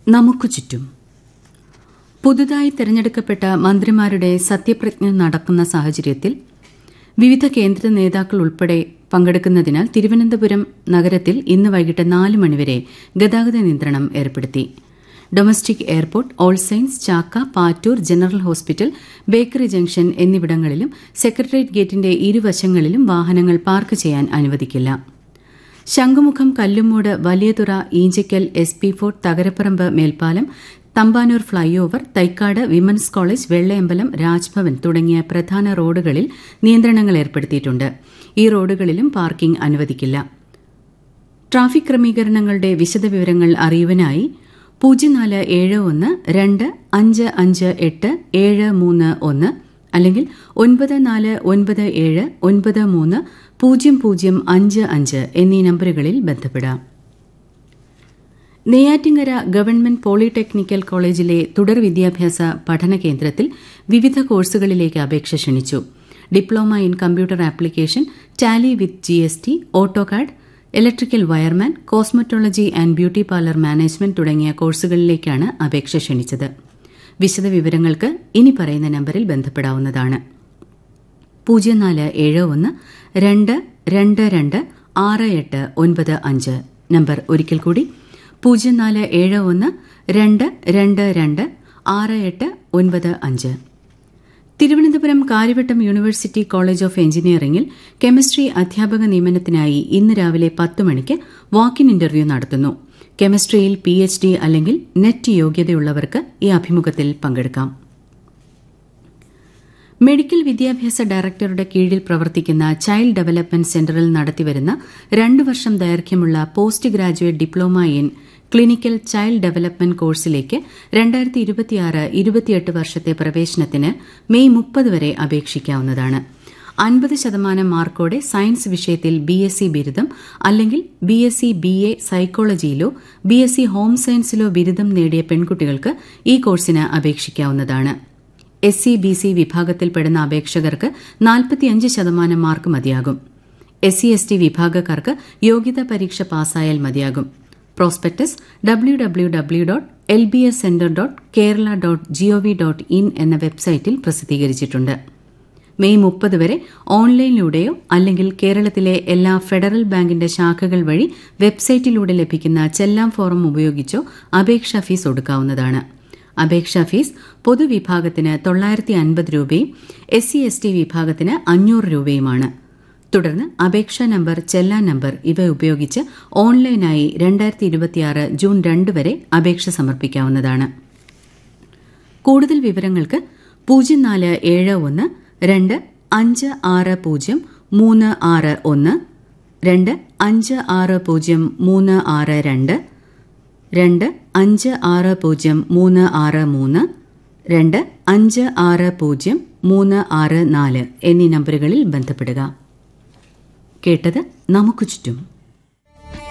നമുക്കു ചുറ്റും പുതുതായി തെരഞ്ഞെടുക്കപ്പെട്ട മന്ത്രിമാരുടെ സത്യപ്രതിജ്ഞ നടക്കുന്ന സാഹചര്യത്തിൽ വിവിധ കേന്ദ്ര നേതാക്കൾ ഉൾപ്പെടെ പങ്കെടുക്കുന്നതിനാൽ തിരുവനന്തപുരം നഗരത്തിൽ ഇന്ന് വൈകിട്ട് നാല് മണിവരെ ഗതാഗത നിയന്ത്രണം ഏർപ്പെടുത്തി domestic airport All Saints Chakka Pattoor general hospital bakery junction എന്നിവിടങ്ങളിലും സെക്രട്ടേറിയറ്റ് ഗേറ്റിന്റെ ഇരുവശങ്ങളിലും വാഹനങ്ങൾ പാർക്ക് ചെയ്യാൻ അനുവദിക്കില്ല Shanghumukham Kallumoodu Valiyathura Eenchakkal S P fort Thakaraparambu മേൽപ്പാലം Thampanoor flyover Thycaud women's college Vellayambalam Raj Bhavan തുടങ്ങിയ പ്രധാന റോഡുകളിൽ നിയന്ത്രണങ്ങൾ ഏർപ്പെടുത്തിയിട്ടുണ്ട് ഈ റോഡുകളിലും പാർക്കിംഗ് അനുവദിക്കില്ല ട്രാഫിക് ക്രമീകരണങ്ങളുടെ വിശദവിവരങ്ങൾ അറിയുവാനായി പൂജ്യം നാല് ഏഴ് ഒന്ന് രണ്ട് അഞ്ച് അഞ്ച് എട്ട് ഏഴ് മൂന്ന് ഒന്ന് അല്ലെങ്കിൽ ഒൻപത് നാല് ഒൻപത് ഏഴ് ഒൻപത് മൂന്ന് പൂജ്യം പൂജ്യം അഞ്ച് അഞ്ച് എന്നീ നമ്പറുകളിൽ ബന്ധപ്പെടാം നെയ്യാറ്റിങ്കര ഗവൺമെന്റ് പോളിടെക്നിക്കൽ കോളേജിലെ തുടർ വിദ്യാഭ്യാസ പഠന കേന്ദ്രത്തിൽ വിവിധ കോഴ്സുകളിലേക്ക് അപേക്ഷ ക്ഷണിച്ചു diploma in computer application tally with G S T AutoCAD electrical wireman cosmetology and beauty parlour management തുടങ്ങിയ കോഴ്സുകളിലേക്കാണ് അപേക്ഷ ക്ഷണിച്ചത് വിശദവിവരങ്ങൾക്ക് ഇനി പറയുന്ന നമ്പറിൽ ബന്ധപ്പെടാവുന്നതാണ് പൂജ്യം നാല് ഏഴ് ഒന്ന് രണ്ട് രണ്ട് രണ്ട് ആറ് എട്ട് ഒൻപത് അഞ്ച് നമ്പർ ഒരിക്കൽ കൂടി പൂജ്യം നാല് ഏഴ് ഒന്ന് രണ്ട് രണ്ട് രണ്ട് ആറ് എട്ട് ഒൻപത് അഞ്ച് Thiruvananthapuram Kariavattom university college of എഞ്ചിനീയറിംഗിൽ കെമിസ്ട്രി അധ്യാപക നിയമനത്തിനായി ഇന്ന് രാവിലെ പത്ത് മണിക്ക് വാക്കിൻ ഇന്റർവ്യൂ നടത്തുന്നു കെമിസ്ട്രിയിൽ പി എച്ച് ഡി അല്ലെങ്കിൽ നെറ്റ് യോഗ്യതയുള്ളവർക്ക് ഈ അഭിമുഖത്തിൽ പങ്കെടുക്കാം മെഡിക്കൽ വിദ്യാഭ്യാസ ഡയറക്ടറുടെ കീഴിൽ പ്രവർത്തിക്കുന്ന ചൈൽഡ് ഡെവലപ്മെന്റ് സെന്ററിൽ നടത്തിവരുന്ന രണ്ടു വർഷം ദൈർഘ്യമുള്ള post graduate diploma in clinical child development കോഴ്സിലേക്ക് രണ്ടായിരത്തി ഇരുപത്തിയാറ് ഇരുപത്തിയെട്ട് വർഷത്തെ പ്രവേശനത്തിന് മെയ് മുപ്പത് വരെ അപേക്ഷിക്കാവുന്നതാണ് അൻപത് ശതമാനം മാർക്കോടെ സയൻസ് വിഷയത്തിൽ ബി എസ് സി ബിരുദം അല്ലെങ്കിൽ B S C B A സൈക്കോളജിയിലോ ബി എസ് സി ഹോം സയൻസിലോ ബിരുദം നേടിയ പെൺകുട്ടികൾക്ക് ഈ കോഴ്സിന് അപേക്ഷിക്കാവുന്നതാണ് എസ് സി ബി സി വിഭാഗത്തിൽപ്പെടുന്ന അപേക്ഷകർക്ക് നാൽപ്പത്തിയഞ്ച് ശതമാനം മാർക്ക് മതിയാകും എസ് സി എസ് ടി വിഭാഗക്കാർക്ക് യോഗ്യതാ പരീക്ഷ പാസ്സായാൽ മതിയാകും prospectus W W W dot L B S centre dot Kerala dot gov dot in എന്ന വെബ്സൈറ്റിൽ പ്രസിദ്ധീകരിച്ചിട്ടുണ്ട് മെയ് മുപ്പത് വരെ ഓൺലൈനിലൂടെയോ അല്ലെങ്കിൽ കേരളത്തിലെ എല്ലാ ഫെഡറൽ ബാങ്കിന്റെ ശാഖകൾ വഴി വെബ്സൈറ്റിലൂടെ ലഭിക്കുന്ന ചെല്ലാം ഫോറം ഉപയോഗിച്ചോ അപേക്ഷാ ഫീസ് ഒടുക്കാവുന്നതാണ് അപേക്ഷാ ഫീസ് പൊതുവിഭാഗത്തിന് തൊള്ളായിരത്തി അൻപത് രൂപയും എസ് സി എസ് ടി വിഭാഗത്തിന് അഞ്ഞൂറ് രൂപയുമാണ് തുടർന്ന് അപേക്ഷാ നമ്പർ ചെല്ലാൻ നമ്പർ ഇവ ഉപയോഗിച്ച് ഓൺലൈനായി രണ്ടായിരത്തി ഇരുപത്തിയാറ് ജൂൺ രണ്ട് വരെ അപേക്ഷ സമർപ്പിക്കാവുന്നതാണ് കൂടുതൽ വിവരങ്ങൾക്ക് പൂജ്യം നാല് ഏഴ് ഒന്ന് രണ്ട് അഞ്ച് ആറ് പൂജ്യം മൂന്ന് ആറ് ഒന്ന് രണ്ട് അഞ്ച് ആറ് പൂജ്യം മൂന്ന് ആറ് രണ്ട് രണ്ട് അഞ്ച് ആറ് പൂജ്യം മൂന്ന് ആറ് മൂന്ന് രണ്ട് അഞ്ച് ആറ് പൂജ്യം മൂന്ന് ആറ് നാല് എന്നീ നമ്പറുകളിൽ ബന്ധപ്പെടുക കേട്ടത് നമുക്ക് ചുറ്റും